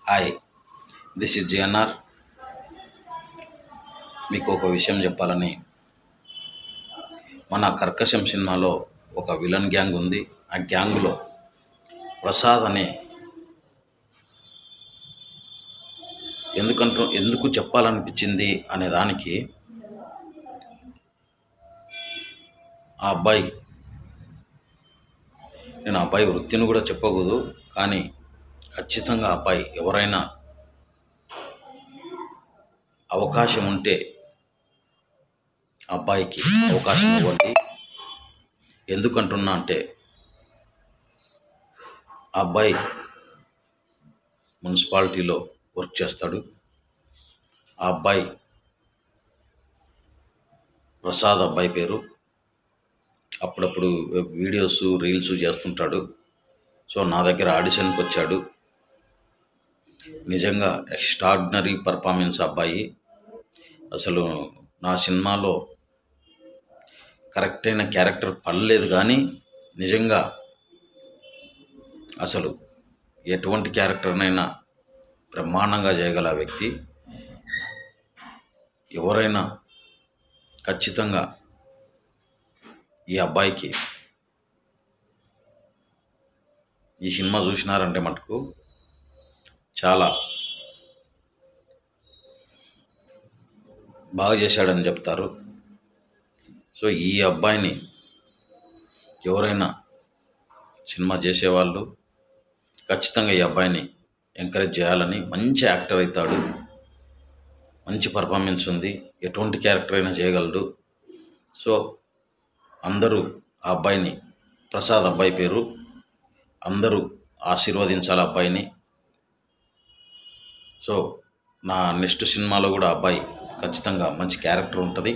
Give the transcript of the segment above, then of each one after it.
hi this is GNR మీకు ఒక విషయం చెప్పాలని మన కర్కశం సినిమాలో ఒక విలన్ గ్యాంగ్ ఉంది ఆ గ్యాంగ్లో ప్రసాద్ అనే ఎందుకంటూ ఎందుకు చెప్పాలనిపించింది అనే దానికి ఆ అబ్బాయి నేను ఆ అబ్బాయి వృత్తిని కూడా చెప్పకూడదు కానీ ఖచ్చితంగా ఆ అబ్బాయి ఎవరైనా అవకాశం ఉంటే ఆ అబ్బాయికి అవకాశం ఇవ్వండి ఎందుకంటున్నా అంటే ఆ అబ్బాయి మున్సిపాలిటీలో వర్క్ చేస్తాడు ఆ అబ్బాయి ప్రసాద్ అబ్బాయి పేరు అప్పుడప్పుడు వీడియోస్ రీల్స్ చేస్తుంటాడు సో నా దగ్గర ఆడిషన్కి వచ్చాడు నిజంగా ఎక్స్ట్రాడినరీ పర్ఫార్మెన్స్ అబ్బాయి అసలు నా సినిమాలో కరెక్ట్ అయిన క్యారెక్టర్ పడలేదు కానీ నిజంగా అసలు ఎటువంటి క్యారెక్టర్నైనా బ్రహ్మాండంగా చేయగల వ్యక్తి ఎవరైనా ఖచ్చితంగా ఈ అబ్బాయికి ఈ సినిమా చూసినారంటే మటుకు చాలా బాగా చేశాడని చెప్తారు సో ఈ అబ్బాయిని ఎవరైనా సినిమా చేసేవాళ్ళు ఖచ్చితంగా ఈ అబ్బాయిని ఎంకరేజ్ చేయాలని మంచి యాక్టర్ అవుతాడు మంచి పర్ఫార్మెన్స్ ఉంది ఎటువంటి క్యారెక్టర్ అయినా చేయగలడు సో అందరూ ఆ అబ్బాయిని ప్రసాద్ అబ్బాయి పేరు అందరూ ఆశీర్వదించాలి ఆ అబ్బాయిని సో నా నెక్స్ట్ సినిమాలో కూడా ఆ అబ్బాయి ఖచ్చితంగా మంచి క్యారెక్టర్ ఉంటుంది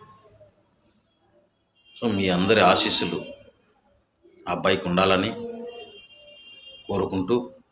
సో మీ అందరి ఆశీస్సులు ఆ అబ్బాయికి ఉండాలని కోరుకుంటూ